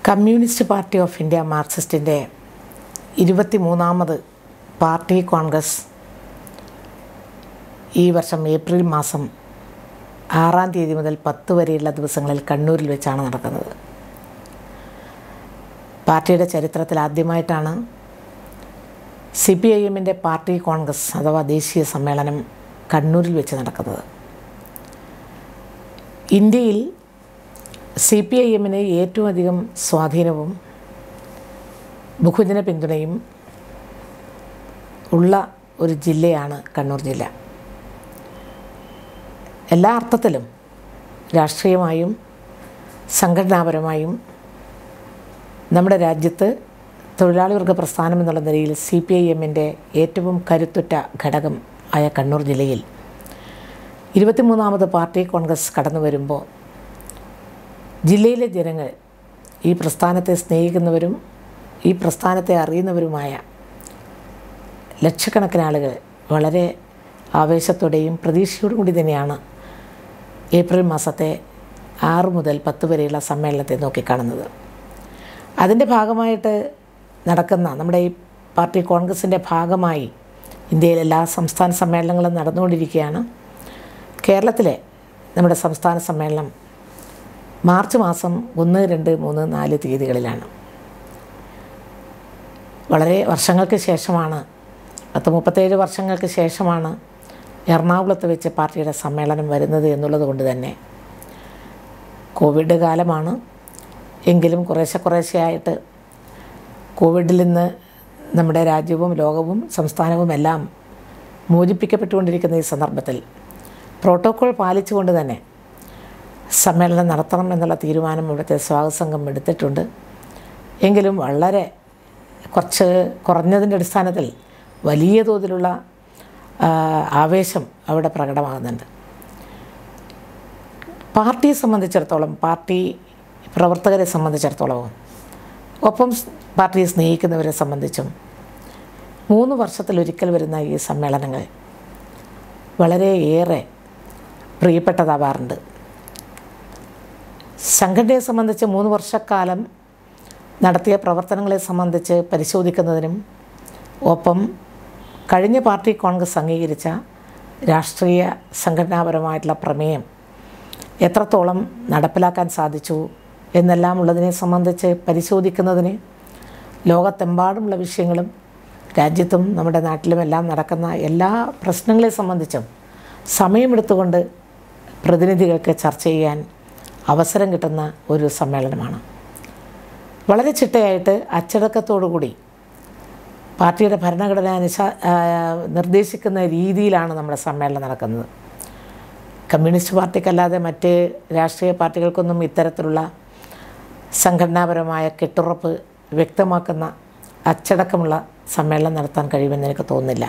communist party of India മാർക്സിസ്റ്റിൻ്റെ ഇരുപത്തി മൂന്നാമത് പാർട്ടി കോൺഗ്രസ് ഈ വർഷം ഏപ്രിൽ മാസം ആറാം തീയതി മുതൽ പത്ത് വരെയുള്ള ദിവസങ്ങളിൽ കണ്ണൂരിൽ വെച്ചാണ് നടക്കുന്നത് പാർട്ടിയുടെ ചരിത്രത്തിൽ ആദ്യമായിട്ടാണ് സി പി ഐ എമ്മിൻ്റെ പാർട്ടി കോൺഗ്രസ് അഥവാ ദേശീയ സമ്മേളനം കണ്ണൂരിൽ വെച്ച് നടക്കുന്നത് ഇന്ത്യയിൽ സി പി ഐ എമ്മിന് ഏറ്റവും അധികം സ്വാധീനവും ബഹുജന പിന്തുണയും ഉള്ള ഒരു ജില്ലയാണ് കണ്ണൂർ ജില്ല എല്ലാ അർത്ഥത്തിലും രാഷ്ട്രീയമായും സംഘടനാപരമായും നമ്മുടെ രാജ്യത്ത് തൊഴിലാളി വർഗ പ്രസ്ഥാനം എന്നുള്ള നിലയിൽ സി പി ഐ എമ്മിൻ്റെ ഏറ്റവും കരുത്തുറ്റ ഘടകം ആയ കണ്ണൂർ ജില്ലയിൽ ഇരുപത്തിമൂന്നാമത് പാർട്ടി കോൺഗ്രസ് കടന്നു വരുമ്പോൾ ജില്ലയിലെ ജനങ്ങൾ ഈ പ്രസ്ഥാനത്തെ സ്നേഹിക്കുന്നവരും ഈ പ്രസ്ഥാനത്തെ അറിയുന്നവരുമായ ലക്ഷക്കണക്കിന് ആളുകൾ വളരെ ആവേശത്തോടെയും പ്രതീക്ഷയോടും കൂടി തന്നെയാണ് ഏപ്രിൽ മാസത്തെ ആറ് മുതൽ പത്ത് വരെയുള്ള സമ്മേളനത്തെ നോക്കിക്കാണുന്നത് അതിൻ്റെ ഭാഗമായിട്ട് നടക്കുന്ന നമ്മുടെ ഈ പാർട്ടി കോൺഗ്രസിൻ്റെ ഭാഗമായി ഇന്ത്യയിലെ എല്ലാ സംസ്ഥാന സമ്മേളനങ്ങളും നടന്നുകൊണ്ടിരിക്കുകയാണ് കേരളത്തിലെ നമ്മുടെ സംസ്ഥാന സമ്മേളനം മാർച്ച് മാസം ഒന്ന് രണ്ട് മൂന്ന് നാല് തീയതികളിലാണ് വളരെ വർഷങ്ങൾക്ക് ശേഷമാണ് പത്ത് മുപ്പത്തേഴ് വർഷങ്ങൾക്ക് ശേഷമാണ് എറണാകുളത്ത് വെച്ച് പാർട്ടിയുടെ സമ്മേളനം വരുന്നത് എന്നുള്ളത് കൊണ്ട് തന്നെ കോവിഡ് കാലമാണ് എങ്കിലും കുറേശ്ശെ കുറേശ്ശെയായിട്ട് കോവിഡിൽ നിന്ന് നമ്മുടെ രാജ്യവും ലോകവും സംസ്ഥാനവും എല്ലാം മോചിപ്പിക്കപ്പെട്ടുകൊണ്ടിരിക്കുന്ന ഈ സന്ദർഭത്തിൽ പ്രോട്ടോക്കോൾ പാലിച്ചുകൊണ്ട് തന്നെ സമ്മേളനം നടത്തണം എന്നുള്ള തീരുമാനം ഇവിടുത്തെ സ്വാഗത സംഘം എടുത്തിട്ടുണ്ട് എങ്കിലും വളരെ കുറച്ച് കുറഞ്ഞതിൻ്റെ അടിസ്ഥാനത്തിൽ വലിയ തോതിലുള്ള ആവേശം അവിടെ പ്രകടമാകുന്നുണ്ട് പാർട്ടിയെ സംബന്ധിച്ചിടത്തോളം പാർട്ടി പ്രവർത്തകരെ സംബന്ധിച്ചിടത്തോളവും ഒപ്പം പാർട്ടിയെ സ്നേഹിക്കുന്നവരെ സംബന്ധിച്ചും മൂന്ന് വർഷത്തിലൊരിക്കൽ വരുന്ന ഈ സമ്മേളനങ്ങൾ വളരെയേറെ പ്രിയപ്പെട്ടതാവാറുണ്ട് സംഘടനയെ സംബന്ധിച്ച് മൂന്ന് വർഷക്കാലം നടത്തിയ പ്രവർത്തനങ്ങളെ സംബന്ധിച്ച് പരിശോധിക്കുന്നതിനും ഒപ്പം കഴിഞ്ഞ പാർട്ടി കോൺഗ്രസ് അംഗീകരിച്ച രാഷ്ട്രീയ സംഘടനാപരമായിട്ടുള്ള പ്രമേയം എത്രത്തോളം നടപ്പിലാക്കാൻ സാധിച്ചു എന്നെല്ലാം ഉള്ളതിനെ സംബന്ധിച്ച് പരിശോധിക്കുന്നതിന് ലോകത്തെമ്പാടുമുള്ള വിഷയങ്ങളും രാജ്യത്തും നമ്മുടെ നാട്ടിലുമെല്ലാം നടക്കുന്ന എല്ലാ പ്രശ്നങ്ങളെ സംബന്ധിച്ചും സമയമെടുത്തുകൊണ്ട് പ്രതിനിധികൾക്ക് ചർച്ച ചെയ്യാൻ അവസരം കിട്ടുന്ന ഒരു സമ്മേളനമാണ് വളരെ ചിട്ടയായിട്ട് അച്ചടക്കത്തോടുകൂടി പാർട്ടിയുടെ ഭരണഘടന അനുശാ നിർദ്ദേശിക്കുന്ന രീതിയിലാണ് നമ്മുടെ സമ്മേളനം നടക്കുന്നത് കമ്മ്യൂണിസ്റ്റ് പാർട്ടിക്കല്ലാതെ മറ്റ് രാഷ്ട്രീയ പാർട്ടികൾക്കൊന്നും ഇത്തരത്തിലുള്ള സംഘടനാപരമായ കെട്ടുറപ്പ് വ്യക്തമാക്കുന്ന അച്ചടക്കമുള്ള സമ്മേളനം നടത്താൻ കഴിയുമെന്ന് എനിക്ക് തോന്നുന്നില്ല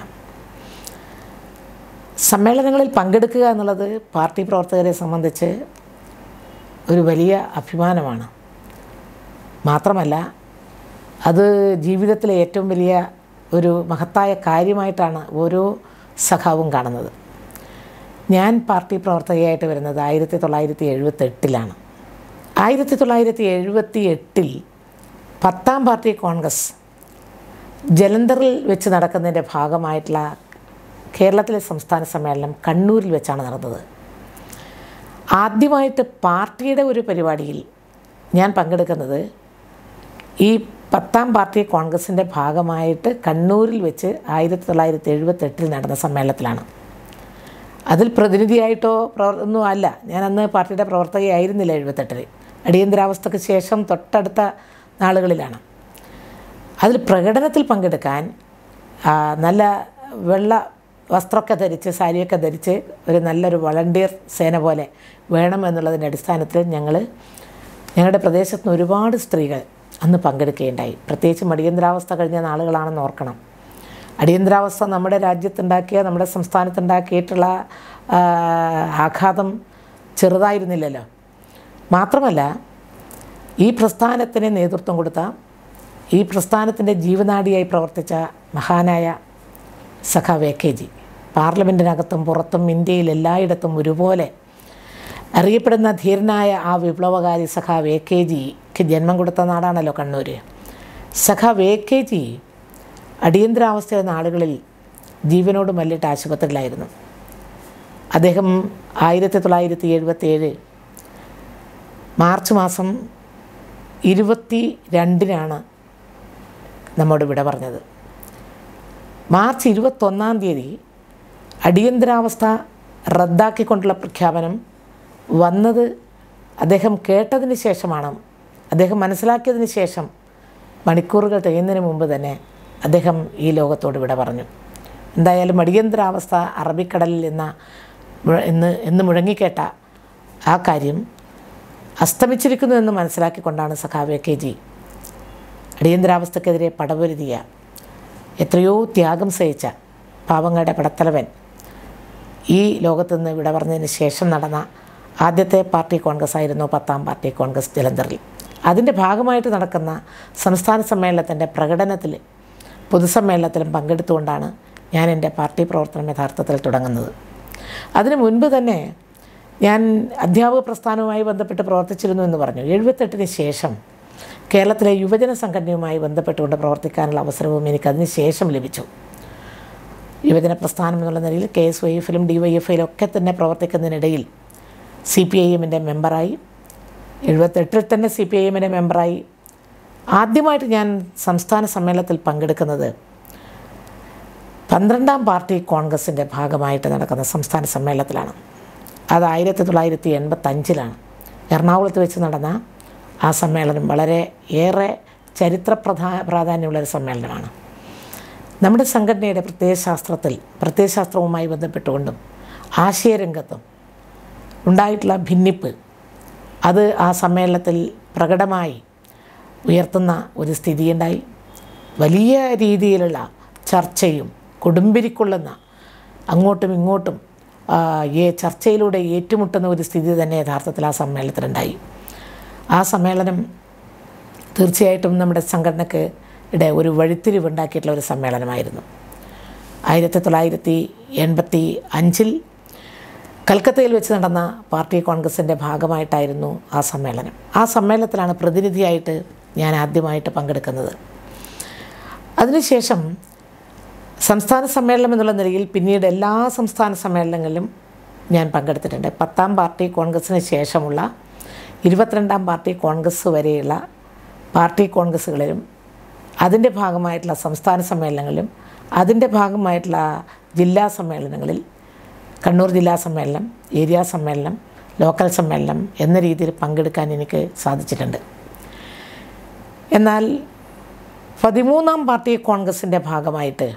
സമ്മേളനങ്ങളിൽ പങ്കെടുക്കുക എന്നുള്ളത് പാർട്ടി പ്രവർത്തകരെ സംബന്ധിച്ച് ഒരു വലിയ അഭിമാനമാണ് മാത്രമല്ല അത് ജീവിതത്തിലെ ഏറ്റവും വലിയ ഒരു മഹത്തായ കാര്യമായിട്ടാണ് ഓരോ സഖാവും കാണുന്നത് ഞാൻ പാർട്ടി പ്രവർത്തകയായിട്ട് വരുന്നത് ആയിരത്തി തൊള്ളായിരത്തി എഴുപത്തെട്ടിലാണ് ആയിരത്തി തൊള്ളായിരത്തി എഴുപത്തി എട്ടിൽ പത്താം പാർട്ടി കോൺഗ്രസ് ജലന്ധറിൽ വെച്ച് നടക്കുന്നതിൻ്റെ ഭാഗമായിട്ടുള്ള കേരളത്തിലെ സംസ്ഥാന സമ്മേളനം കണ്ണൂരിൽ വെച്ചാണ് നടന്നത് ആദ്യമായിട്ട് പാർട്ടിയുടെ ഒരു പരിപാടിയിൽ ഞാൻ പങ്കെടുക്കുന്നത് ഈ പത്താം പാർട്ടി കോൺഗ്രസിൻ്റെ ഭാഗമായിട്ട് കണ്ണൂരിൽ വെച്ച് ആയിരത്തി തൊള്ളായിരത്തി എഴുപത്തെട്ടിൽ നടന്ന സമ്മേളനത്തിലാണ് അതിൽ പ്രതിനിധിയായിട്ടോ പ്രവർ ഒന്നും അല്ല ഞാൻ അന്ന് പാർട്ടിയുടെ പ്രവർത്തകയായിരുന്നില്ല എഴുപത്തെട്ടിൽ അടിയന്തരാവസ്ഥയ്ക്ക് ശേഷം തൊട്ടടുത്ത നാളുകളിലാണ് അതിൽ പ്രകടനത്തിൽ പങ്കെടുക്കാൻ നല്ല വെള്ള വസ്ത്രമൊക്കെ ധരിച്ച് സാരിയൊക്കെ ധരിച്ച് ഒരു നല്ലൊരു വളണ്ടിയർ സേന പോലെ വേണം എന്നുള്ളതിൻ്റെ അടിസ്ഥാനത്തിൽ ഞങ്ങൾ ഞങ്ങളുടെ പ്രദേശത്ത് നിന്ന് ഒരുപാട് സ്ത്രീകൾ അന്ന് പങ്കെടുക്കുകയുണ്ടായി പ്രത്യേകിച്ചും അടിയന്തരാവസ്ഥ കഴിഞ്ഞ നാളുകളാണെന്ന് ഓർക്കണം അടിയന്തരാവസ്ഥ നമ്മുടെ രാജ്യത്തുണ്ടാക്കിയ നമ്മുടെ സംസ്ഥാനത്തുണ്ടാക്കിയിട്ടുള്ള ആഘാതം ചെറുതായിരുന്നില്ലല്ലോ മാത്രമല്ല ഈ പ്രസ്ഥാനത്തിന് നേതൃത്വം കൊടുത്ത ഈ പ്രസ്ഥാനത്തിൻ്റെ ജീവനാഡിയായി പ്രവർത്തിച്ച മഹാനായ സഖാവ് എ കെ ജി പാർലമെൻറ്റിനകത്തും പുറത്തും ഇന്ത്യയിൽ എല്ലായിടത്തും ഒരുപോലെ അറിയപ്പെടുന്ന ധീരനായ ആ വിപ്ലവകാരി സഖാവ് എ കെ ജി ക്ക് ജന്മം കൊടുത്ത നാടാണല്ലോ കണ്ണൂർ സഖാവ് എ കെ ജി അടിയന്തരാവസ്ഥയുടെ നാളുകളിൽ ജീവനോട് മല്ലിട്ട് ആശുപത്രിയിലായിരുന്നു അദ്ദേഹം ആയിരത്തി തൊള്ളായിരത്തി എഴുപത്തേഴ് മാർച്ച് മാസം ഇരുപത്തി രണ്ടിനാണ് നമ്മോട് വിട പറഞ്ഞത് മാർച്ച് ഇരുപത്തൊന്നാം തീയതി അടിയന്തരാവസ്ഥ റദ്ദാക്കിക്കൊണ്ടുള്ള പ്രഖ്യാപനം വന്നത് അദ്ദേഹം കേട്ടതിന് ശേഷമാണ് അദ്ദേഹം മനസ്സിലാക്കിയതിന് ശേഷം മണിക്കൂറുകൾ തികയുന്നതിന് മുമ്പ് തന്നെ അദ്ദേഹം ഈ ലോകത്തോട് വിട പറഞ്ഞു എന്തായാലും അടിയന്തരാവസ്ഥ അറബിക്കടലിൽ എന്ന മുഴ- എന്ന് എന്ന് മുഴങ്ങിക്കേട്ട ആ കാര്യം അസ്തമിച്ചിരിക്കുന്നു എന്ന് മനസ്സിലാക്കിക്കൊണ്ടാണ് സഖാവ് എ കെ ജി അടിയന്തരാവസ്ഥക്കെതിരെ പടപൊരുതിയ എത്രയോ ത്യാഗം സഹിച്ച പാവങ്ങളുടെ പടത്തലവൻ ഈ ലോകത്തു നിന്ന് വിട പറഞ്ഞതിന് ശേഷം നടന്ന ആദ്യത്തെ പാർട്ടി കോൺഗ്രസ് ആയിരുന്നു പത്താം പാർട്ടി കോൺഗ്രസ് ജലന്ധറിൽ അതിൻ്റെ ഭാഗമായിട്ട് നടക്കുന്ന സംസ്ഥാന സമ്മേളനത്തിൻ്റെ പ്രകടനത്തിൽ പൊതുസമ്മേളനത്തിലും പങ്കെടുത്തുകൊണ്ടാണ് ഞാൻ എൻ്റെ പാർട്ടി പ്രവർത്തനം യഥാർത്ഥത്തിൽ തുടങ്ങുന്നത് അതിനു മുൻപ് തന്നെ ഞാൻ അധ്യാപക പ്രസ്ഥാനവുമായി ബന്ധപ്പെട്ട് പ്രവർത്തിച്ചിരുന്നു എന്ന് പറഞ്ഞു എഴുപത്തെട്ടിന് ശേഷം കേരളത്തിലെ യുവജന സംഘടനയുമായി ബന്ധപ്പെട്ടുകൊണ്ട് പ്രവർത്തിക്കാനുള്ള അവസരവും എനിക്ക് അതിന് ശേഷം ലഭിച്ചു യുവജന പ്രസ്ഥാനം എന്നുള്ള നിലയിൽ കെ എസ് വൈ എഫിലും ഡി വൈ എഫ് ഒക്കെ തന്നെ പ്രവർത്തിക്കുന്നതിനിടയിൽ സി പി ഐ എമ്മിൻ്റെ മെമ്പറായി എഴുപത്തെട്ടിൽ തന്നെ സി പി ഐ എമ്മിൻ്റെ മെമ്പറായി ആദ്യമായിട്ട് ഞാൻ സംസ്ഥാന സമ്മേളനത്തിൽ പങ്കെടുക്കുന്നത് പന്ത്രണ്ടാം പാർട്ടി കോൺഗ്രസിൻ്റെ ഭാഗമായിട്ട് നടക്കുന്ന സംസ്ഥാന സമ്മേളനത്തിലാണ് അത് ആയിരത്തി തൊള്ളായിരത്തി എൺപത്തഞ്ചിലാണ് എറണാകുളത്ത് വെച്ച് നടന്ന ആ സമ്മേളനം വളരെ ഏറെ ചരിത്ര പ്രധാ പ്രാധാന്യമുള്ളൊരു സമ്മേളനമാണ് നമ്മുടെ സംഘടനയുടെ പ്രത്യയശാസ്ത്രത്തിൽ പ്രത്യയശാസ്ത്രവുമായി ബന്ധപ്പെട്ടുകൊണ്ടും ആശയരംഗത്തും ഉണ്ടായിട്ടുള്ള ഭിന്നിപ്പ് അത് ആ സമ്മേളനത്തിൽ പ്രകടമായി ഉയർത്തുന്ന ഒരു സ്ഥിതിയുണ്ടായി വലിയ രീതിയിലുള്ള ചർച്ചയും കൊടുമ്പിരിക്കൊള്ളുന്ന അങ്ങോട്ടും ഇങ്ങോട്ടും ആ, ഈ ചർച്ചയിലൂടെ ഏറ്റുമുട്ടുന്ന ഒരു സ്ഥിതി തന്നെ യഥാർത്ഥത്തിൽ ആ സമ്മേളനത്തിലുണ്ടായി ആ സമ്മേളനം തീർച്ചയായിട്ടും നമ്മുടെ സംഘടനയ്ക്ക് ഇടെ ഒരു വഴിത്തിരിവുണ്ടാക്കിയിട്ടുള്ള ഒരു സമ്മേളനമായിരുന്നു ആയിരത്തി തൊള്ളായിരത്തി എൺപത്തി അഞ്ചിൽ കൽക്കത്തയിൽ വെച്ച് നടന്ന പാർട്ടി കോൺഗ്രസിൻ്റെ ഭാഗമായിട്ടായിരുന്നു ആ സമ്മേളനം ആ സമ്മേളനത്തിലാണ് പ്രതിനിധിയായിട്ട് ഞാൻ ആദ്യമായിട്ട് പങ്കെടുക്കുന്നത് അതിനുശേഷം സംസ്ഥാന സമ്മേളനം എന്നുള്ള നിലയിൽ പിന്നീട് എല്ലാ സംസ്ഥാന സമ്മേളനങ്ങളിലും ഞാൻ പങ്കെടുത്തിട്ടുണ്ട് പത്താം പാർട്ടി കോൺഗ്രസ്സിന് ശേഷമുള്ള ഇരുപത്തിരണ്ടാം പാർട്ടി കോൺഗ്രസ് വരെയുള്ള പാർട്ടി കോൺഗ്രസ്സുകളിലും അതിൻ്റെ ഭാഗമായിട്ടുള്ള സംസ്ഥാന സമ്മേളനങ്ങളിലും അതിൻ്റെ ഭാഗമായിട്ടുള്ള ജില്ലാ സമ്മേളനങ്ങളിൽ കണ്ണൂർ ജില്ലാ സമ്മേളനം ഏരിയ സമ്മേളനം ലോക്കൽ സമ്മേളനം എന്ന രീതിയിൽ പങ്കെടുക്കാൻ എനിക്ക് സാധിച്ചിട്ടുണ്ട് എന്നാൽ പതിമൂന്നാം പാർട്ടി കോൺഗ്രസിൻ്റെ ഭാഗമായിട്ട്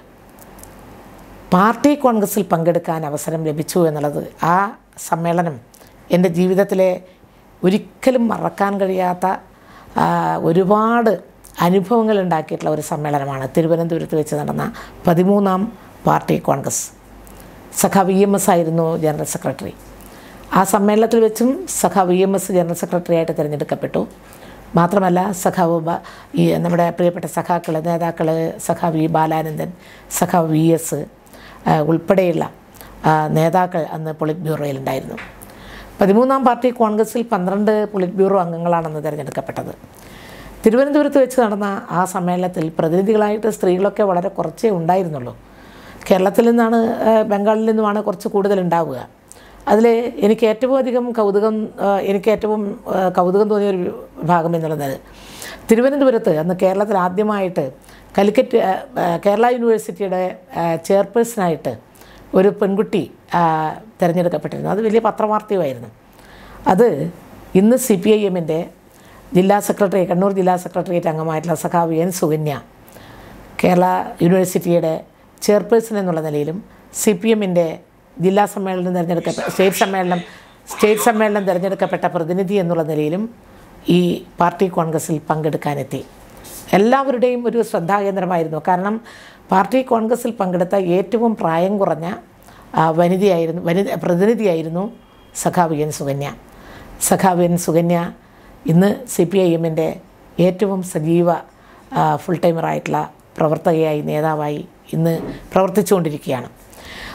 പാർട്ടി കോൺഗ്രസ്സിൽ പങ്കെടുക്കാൻ അവസരം ലഭിച്ചു എന്നുള്ളത് ആ സമ്മേളനം എൻ്റെ ജീവിതത്തിലെ ഒരിക്കലും മറക്കാൻ കഴിയാത്ത ആ, ഒരുപാട് അനുഭവങ്ങൾ ഉണ്ടാക്കിയിട്ടുള്ള ഒരു സമ്മേളനമാണ് തിരുവനന്തപുരത്ത് വെച്ച് നടന്ന പതിമൂന്നാം പാർട്ടി കോൺഗ്രസ് സഖാ വി എം എസ് ആയിരുന്നു ജനറൽ സെക്രട്ടറി ആ സമ്മേളനത്തിൽ വെച്ചും സഖാ V M S general secretary ആയിട്ട് തിരഞ്ഞെടുക്കപ്പെട്ടു മാത്രമല്ല സഖാവ് ബ- ഈ നമ്മുടെ പ്രിയപ്പെട്ട സഖാക്കൾ നേതാക്കൾ സഖാ വി ബാലാനന്ദൻ സഖാ വി എസ് ആ, ഉൾപ്പെടെയുള്ള ആ, നേതാക്കൾ അന്ന് പൊളിറ്റ് ബ്യൂറോയിലുണ്ടായിരുന്നു പതിമൂന്നാം പാർട്ടി കോൺഗ്രസിൽ പന്ത്രണ്ട് പൊളിറ്റ് ബ്യൂറോ അംഗങ്ങളാണെന്ന് തിരഞ്ഞെടുക്കപ്പെട്ടത് തിരുവനന്തപുരത്ത് വെച്ച് നടന്ന ആ സമ്മേളനത്തിൽ പ്രതിനിധികളായിട്ട് സ്ത്രീകളൊക്കെ വളരെ കുറച്ചേ ഉണ്ടായിരുന്നുള്ളൂ കേരളത്തിൽ നിന്നാണ് ആ, ബംഗാളിൽ നിന്നുമാണ് കുറച്ച് കൂടുതൽ ഉണ്ടാവുക അതിൽ എനിക്ക് ഏറ്റവും അധികം കൗതുകം ആ, എനിക്ക് ഏറ്റവും ആ, കൗതുകം തോന്നിയ ഒരു ഭാഗം എന്നുള്ളത് തിരുവനന്തപുരത്ത് അന്ന് കേരളത്തിൽ ആദ്യമായിട്ട് കാലിക്കറ്റ് ആ, ആ, കേരള യൂണിവേഴ്സിറ്റിയുടെ ആ, ചെയർപേഴ്സണായിട്ട് ഒരു പെൺകുട്ടി ആ, തിരഞ്ഞെടുക്കപ്പെട്ടിരുന്നു അത് വലിയ പത്രവാർത്തയുമായിരുന്നു അത് ഇന്ന് സി പി ഐ എമ്മിൻ്റെ ജില്ലാ സെക്രട്ടറി കണ്ണൂർ ജില്ലാ സെക്രട്ടേറിയറ്റ് അംഗമായിട്ടുള്ള സഖാവ് എൻ സുകന്യ കേരള യൂണിവേഴ്സിറ്റിയുടെ ചെയർപേഴ്സൺ എന്നുള്ള നിലയിലും സി പി എമ്മിൻ്റെ ജില്ലാ സമ്മേളനം തിരഞ്ഞെടുക്കപ്പെട്ട സ്റ്റേറ്റ് സമ്മേളനം സ്റ്റേറ്റ് സമ്മേളനം തിരഞ്ഞെടുക്കപ്പെട്ട പ്രതിനിധി എന്നുള്ള നിലയിലും ഈ പാർട്ടി കോൺഗ്രസ്സിൽ പങ്കെടുക്കാനെത്തി എല്ലാവരുടെയും ഒരു ശ്രദ്ധാകേന്ദ്രമായിരുന്നു കാരണം പാർട്ടി കോൺഗ്രസ്സിൽ പങ്കെടുത്ത ഏറ്റവും പ്രായം കുറഞ്ഞ ആ, വനിതയായിരുന്നു വനിത പ്രതിനിധിയായിരുന്നു സഖാവ് എൻ സുകന്യ സഖാവ് എൻ സുകന്യ ഇന്ന് സി പി ഐ എമ്മിൻ്റെ ഏറ്റവും സജീവ ഫുൾ ടൈമറായിട്ടുള്ള പ്രവർത്തകയായി നേതാവായി ഇന്ന് പ്രവർത്തിച്ചുകൊണ്ടിരിക്കുകയാണ്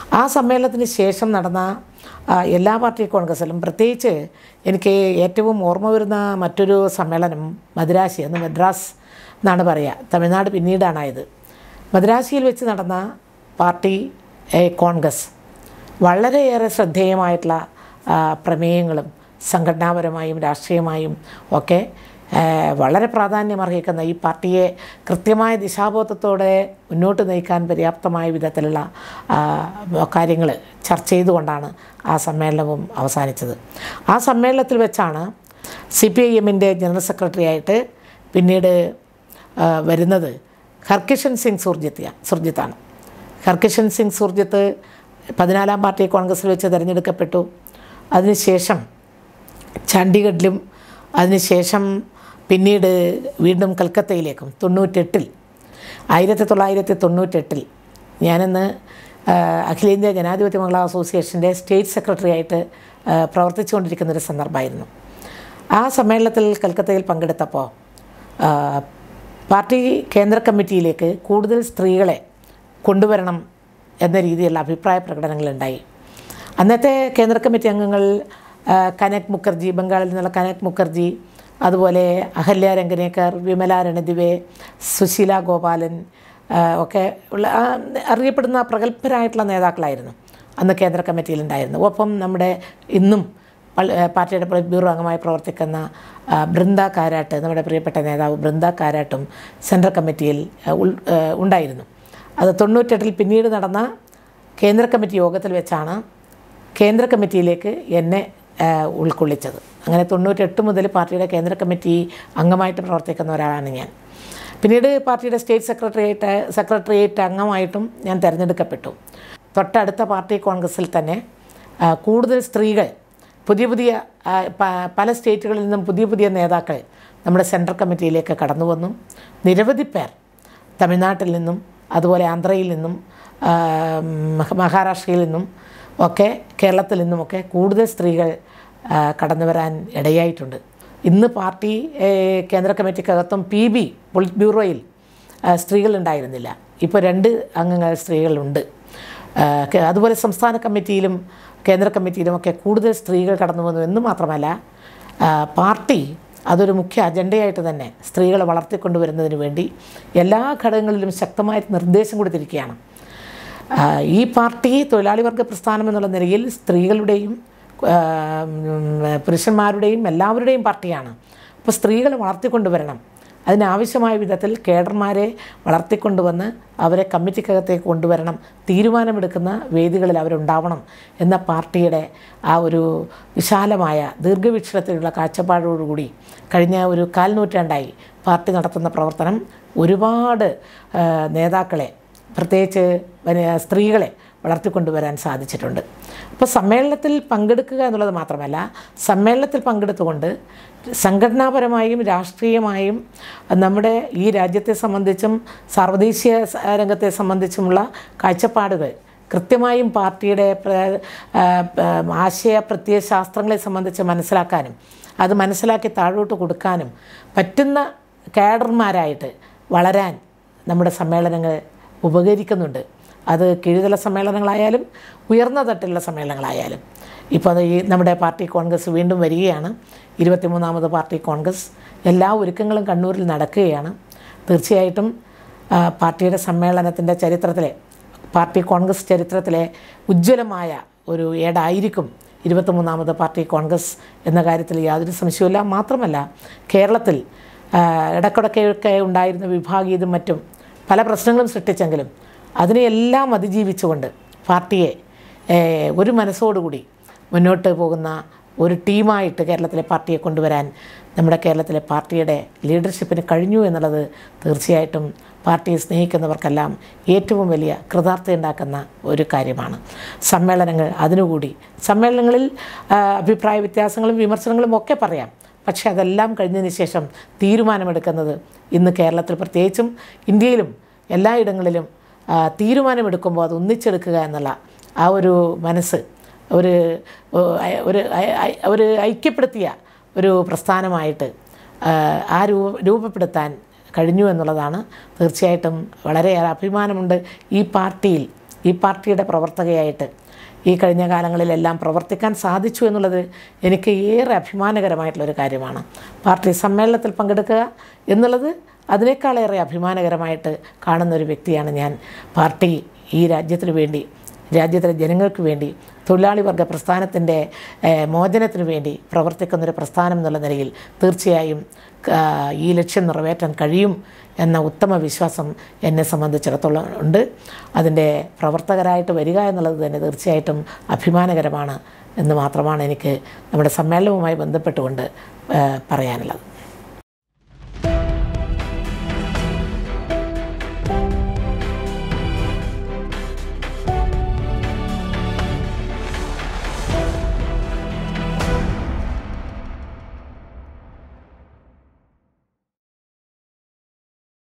ആ സമ്മേളനത്തിന് ശേഷം നടന്ന ആ, എല്ലാ പാർട്ടി കോൺഗ്രസ്സിലും പ്രത്യേകിച്ച് എനിക്ക് ഏറ്റവും ഓർമ്മ വരുന്ന മറ്റൊരു സമ്മേളനം മദ്രാശി അന്ന് മദ്രാസ് എന്നാണ് പറയുക തമിഴ്നാട് പിന്നീടാണായത് മദ്രാശിയിൽ വെച്ച് നടന്ന പാർട്ടി ഏ, കോൺഗ്രസ് വളരെയേറെ ശ്രദ്ധേയമായിട്ടുള്ള ആ, പ്രമേയങ്ങളും സംഘടനാപരമായും രാഷ്ട്രീയമായും ഒക്കെ ആ, വളരെ പ്രാധാന്യമർഹിക്കുന്ന ഈ പാർട്ടിയെ കൃത്യമായ ദിശാബോധത്തോടെ മുന്നോട്ട് നയിക്കാൻ പര്യാപ്തമായ വിധത്തിലുള്ള കാര്യങ്ങൾ ചർച്ച ചെയ്തുകൊണ്ടാണ് ആ സമ്മേളനവും അവസാനിച്ചത് ആ സമ്മേളനത്തിൽ വെച്ചാണ് സി പി ഐ എമ്മിൻ്റെ ജനറൽ സെക്രട്ടറി ആയിട്ട് പിന്നീട് ആ, വരുന്നത് ഹർകിഷൻ സിംഗ് സുർജിത്ത് സുർജിത്താണ് ഹർകിഷൻ സിംഗ് സുർജിത്ത് പതിനാലാം പാർട്ടി കോൺഗ്രസ്സിൽ വെച്ച് തിരഞ്ഞെടുക്കപ്പെട്ടു അതിനുശേഷം ചണ്ഡീഗഡിലും അതിനുശേഷം പിന്നീട് വീണ്ടും കൽക്കത്തയിലേക്കും തൊണ്ണൂറ്റെട്ടിൽ ആയിരത്തി തൊള്ളായിരത്തി തൊണ്ണൂറ്റെട്ടിൽ ഞാനിന്ന് ആ, അഖിലേന്ത്യാ ജനാധിപത്യ മഹിളാ അസോസിയേഷൻ്റെ സ്റ്റേറ്റ് സെക്രട്ടറി ആയിട്ട് ആ, പ്രവർത്തിച്ചുകൊണ്ടിരിക്കുന്ന ഒരു സന്ദർഭമായിരുന്നു ആ സമ്മേളനത്തിൽ കൽക്കത്തയിൽ പങ്കെടുത്തപ്പോൾ ആ, പാർട്ടി കേന്ദ്ര കമ്മിറ്റിയിലേക്ക് കൂടുതൽ സ്ത്രീകളെ കൊണ്ടുവരണം എന്ന രീതിയിലുള്ള അഭിപ്രായ പ്രകടനങ്ങളുണ്ടായി അന്നത്തെ കേന്ദ്ര കമ്മിറ്റി അംഗങ്ങൾ ആ, കനക് മുഖർജി ബംഗാളിൽ നിന്നുള്ള കനക് മുഖർജി അതുപോലെ അഹല്യ രംഗനേക്കർ വിമല രണദിവെ സുശീല ഗോപാലൻ ആ, ഒക്കെ ഉള്ള ആ, അറിയപ്പെടുന്ന പ്രഗത്ഭരായിട്ടുള്ള നേതാക്കളായിരുന്നു അന്ന് കേന്ദ്ര കമ്മിറ്റിയിലുണ്ടായിരുന്നു ഒപ്പം നമ്മുടെ ഇന്നും പൾ- ഏ, പാർട്ടിയുടെ പൊളിറ്റ് ബ്യൂറോ അംഗമായി പ്രവർത്തിക്കുന്ന ആ, ബൃന്ദ കാരാട്ട് നമ്മുടെ പ്രിയപ്പെട്ട നേതാവ് ബൃന്ദ കാരാട്ടും സെൻട്രൽ കമ്മിറ്റിയിൽ ആ, ഉൾ- ഏ, ഉണ്ടായിരുന്നു അത് തൊണ്ണൂറ്റെട്ടിൽ പിന്നീട് നടന്ന കേന്ദ്ര കമ്മിറ്റി യോഗത്തിൽ വെച്ചാണ് കേന്ദ്ര കമ്മിറ്റിയിലേക്ക് എന്നെ ആ, ഉൾക്കൊള്ളിച്ചത് അങ്ങനെ തൊണ്ണൂറ്റെട്ട് മുതൽ പാർട്ടിയുടെ കേന്ദ്ര കമ്മിറ്റി അംഗമായിട്ട് പ്രവർത്തിക്കുന്ന ഒരാളാണ് ഞാൻ പിന്നീട് പാർട്ടിയുടെ സ്റ്റേറ്റ് സെക്രട്ടറിയേറ്റ് സെക്രട്ടറിയേറ്റ് അംഗമായിട്ടും ഞാൻ തിരഞ്ഞെടുക്കപ്പെട്ടു തൊട്ടടുത്ത പാർട്ടി കോൺഗ്രസ്സിൽ തന്നെ ആ, കൂടുതൽ സ്ത്രീകൾ പുതിയ പുതിയ ആ, പ- പല സ്റ്റേറ്റുകളിൽ നിന്നും പുതിയ പുതിയ നേതാക്കൾ നമ്മുടെ സെൻട്രൽ കമ്മിറ്റിയിലേക്ക് കടന്നു വന്നു നിരവധി പേർ തമിഴ്നാട്ടിൽ നിന്നും അതുപോലെ ആന്ധ്രയിൽ നിന്നും ആ, മഹ- മഹാരാഷ്ട്രയിൽ നിന്നും ഒക്കെ കേരളത്തിൽ നിന്നുമൊക്കെ കൂടുതൽ സ്ത്രീകൾ ആ, കടന്നു വരാൻ ഇടയായിട്ടുണ്ട് ഇന്ന് പാർട്ടി ഏ, കേന്ദ്ര കമ്മിറ്റിക്കകത്തും പി ബി പൊളിറ്റ് ബ്യൂറോയിൽ ആ, സ്ത്രീകളുണ്ടായിരുന്നില്ല ഇപ്പോൾ രണ്ട് അംഗങ്ങൾ സ്ത്രീകളുണ്ട് ആ, കെ- അതുപോലെ സംസ്ഥാന കമ്മിറ്റിയിലും കേന്ദ്ര കമ്മിറ്റിയിലുമൊക്കെ കൂടുതൽ സ്ത്രീകൾ കടന്നു വന്നു എന്ന് മാത്രമല്ല ആ, പാർട്ടി അതൊരു മുഖ്യ അജണ്ടയായിട്ട് തന്നെ സ്ത്രീകളെ വളർത്തിക്കൊണ്ടുവരുന്നതിന് വേണ്ടി എല്ലാ ഘടകങ്ങളിലും ശക്തമായിട്ട് നിർദ്ദേശം കൊടുത്തിരിക്കുകയാണ് ആ, ഈ പാർട്ടി തൊഴിലാളി വർഗ പ്രസ്ഥാനം എന്നുള്ള നിലയിൽ സ്ത്രീകളുടെയും ആ, ഉം, പുരുഷന്മാരുടെയും എല്ലാവരുടെയും പാർട്ടിയാണ് അപ്പോൾ സ്ത്രീകളെ വളർത്തിക്കൊണ്ടുവരണം അതിനാവശ്യമായ വിധത്തിൽ കേഡർമാരെ വളർത്തിക്കൊണ്ടുവന്ന് അവരെ കമ്മിറ്റിക്കകത്തേക്ക് കൊണ്ടുവരണം തീരുമാനമെടുക്കുന്ന വേദികളിൽ അവരുണ്ടാവണം എന്ന പാർട്ടിയുടെ ആ ഒരു വിശാലമായ ദീർഘവീക്ഷണത്തിലുള്ള കാഴ്ചപ്പാടോടുകൂടി കഴിഞ്ഞ ഒരു കാൽ നൂറ്റാണ്ടായി പാർട്ടി നടത്തുന്ന പ്രവർത്തനം ഒരുപാട് ആ, നേതാക്കളെ പ്രത്യേകിച്ച് വനി- സ്ത്രീകളെ വളർത്തിക്കൊണ്ടുവരാൻ സാധിച്ചിട്ടുണ്ട് അപ്പോൾ സമ്മേളനത്തിൽ പങ്കെടുക്കുക എന്നുള്ളത് മാത്രമല്ല സമ്മേളനത്തിൽ പങ്കെടുത്തുകൊണ്ട് സംഘടനാപരമായും രാഷ്ട്രീയമായും നമ്മുടെ ഈ രാജ്യത്തെ സംബന്ധിച്ചും സാർവദേശീയ സ- രംഗത്തെ സംബന്ധിച്ചുമുള്ള കാഴ്ചപ്പാടുകൾ കൃത്യമായും പാർട്ടിയുടെ പ്ര- ആ, ആ, ആശയ പ്രത്യയശാസ്ത്രങ്ങളെ സംബന്ധിച്ച് മനസ്സിലാക്കാനും അത് മനസ്സിലാക്കി താഴോട്ട് കൊടുക്കാനും പറ്റുന്ന കാഡർമാരായിട്ട് വളരാൻ നമ്മുടെ സമ്മേളനങ്ങൾ ഉപകരിക്കുന്നുണ്ട് അത് കീഴുതല സമ്മേളനങ്ങളായാലും ഉയർന്ന തട്ടിലുള്ള സമ്മേളനങ്ങളായാലും ഇപ്പോൾ അത് ഈ നമ്മുടെ പാർട്ടി കോൺഗ്രസ് വീണ്ടും വരികയാണ് ഇരുപത്തിമൂന്നാമത് പാർട്ടി കോൺഗ്രസ് എല്ലാ ഒരുക്കങ്ങളും കണ്ണൂരിൽ നടക്കുകയാണ് തീർച്ചയായിട്ടും ആ, പാർട്ടിയുടെ സമ്മേളനത്തിൻ്റെ ചരിത്രത്തിലെ പാർട്ടി കോൺഗ്രസ് ചരിത്രത്തിലെ ഉജ്ജ്വലമായ ഒരു ഏടായിരിക്കും ഇരുപത്തിമൂന്നാമത് പാർട്ടി കോൺഗ്രസ് എന്ന കാര്യത്തിൽ യാതൊരു സംശയവുമില്ല മാത്രമല്ല കേരളത്തിൽ ആ, ഇടയ്ക്കിടയ്ക്കൊക്കെ ഉണ്ടായിരുന്ന വിഭാഗീയതും മറ്റും പല പ്രശ്നങ്ങളും സൃഷ്ടിച്ചെങ്കിലും അതിനെയെല്ലാം അതിജീവിച്ചുകൊണ്ട് പാർട്ടിയെ ഏഹ്, ഒരു മനസ്സോടുകൂടി മുന്നോട്ട് പോകുന്ന ഒരു ടീമായിട്ട് കേരളത്തിലെ പാർട്ടിയെ കൊണ്ടുവരാൻ നമ്മുടെ കേരളത്തിലെ പാർട്ടിയുടെ ലീഡർഷിപ്പിന് കഴിഞ്ഞു എന്നുള്ളത് തീർച്ചയായിട്ടും പാർട്ടിയെ സ്നേഹിക്കുന്നവർക്കെല്ലാം ഏറ്റവും വലിയ കൃതാർത്ഥ ഉണ്ടാക്കുന്ന ഒരു കാര്യമാണ് സമ്മേളനങ്ങൾ അതിനുകൂടി സമ്മേളനങ്ങളിൽ ആ, അഭിപ്രായ വ്യത്യാസങ്ങളും വിമർശനങ്ങളും ഒക്കെ പറയാം പക്ഷേ അതെല്ലാം കഴിഞ്ഞതിന് ശേഷം തീരുമാനമെടുക്കുന്നത് ഇന്ന് കേരളത്തിൽ പ്രത്യേകിച്ചും ഇന്ത്യയിലും എല്ലായിടങ്ങളിലും ആ, തീരുമാനമെടുക്കുമ്പോൾ അത് ഒന്നിച്ചെടുക്കുക എന്നുള്ള ആ ഒരു മനസ്സ് ഒരു ഓ, ഐ- ഒരു ഐ- ഐ- ഒരു ഐക്യപ്പെടുത്തിയ ഒരു പ്രസ്ഥാനമായിട്ട് ആ, ആ രൂപ രൂപപ്പെടുത്താൻ കഴിഞ്ഞു എന്നുള്ളതാണ് തീർച്ചയായിട്ടും വളരെയേറെ അഭിമാനമുണ്ട് ഈ പാർട്ടിയിൽ ഈ പാർട്ടിയുടെ പ്രവർത്തകയായിട്ട് ഈ കഴിഞ്ഞ കാലങ്ങളിലെല്ലാം പ്രവർത്തിക്കാൻ സാധിച്ചു എന്നുള്ളത് എനിക്ക് ഏറെ അഭിമാനകരമായിട്ടുള്ളൊരു കാര്യമാണ് പാർട്ടി സമ്മേളനത്തിൽ പങ്കെടുക്കുക എന്നുള്ളത് അതിനേക്കാളേറെ അഭിമാനകരമായിട്ട് കാണുന്ന ഒരു വ്യക്തിയാണ് ഞാൻ പാർട്ടി ഈ രാജ്യത്തിന് വേണ്ടി രാജ്യത്തിലെ ജനങ്ങൾക്ക് വേണ്ടി തൊഴിലാളി വർഗ പ്രസ്ഥാനത്തിൻ്റെ ഏഹ്, മോചനത്തിന് വേണ്ടി പ്രവർത്തിക്കുന്നൊരു പ്രസ്ഥാനം എന്നുള്ള നിലയിൽ തീർച്ചയായും ആ, ഈ ലക്ഷ്യം നിറവേറ്റാൻ കഴിയും എന്ന ഉത്തമ വിശ്വാസം എന്നെ സംബന്ധിച്ചിടത്തോളം ഉണ്ട് അതിൻ്റെ പ്രവർത്തകരായിട്ട് വരിക എന്നുള്ളത് തന്നെ തീർച്ചയായിട്ടും അഭിമാനകരമാണ് എന്ന് മാത്രമാണ് എനിക്ക് നമ്മുടെ സമ്മേളനവുമായി ബന്ധപ്പെട്ടുകൊണ്ട് ഏഹ്, പറയാനുള്ളത്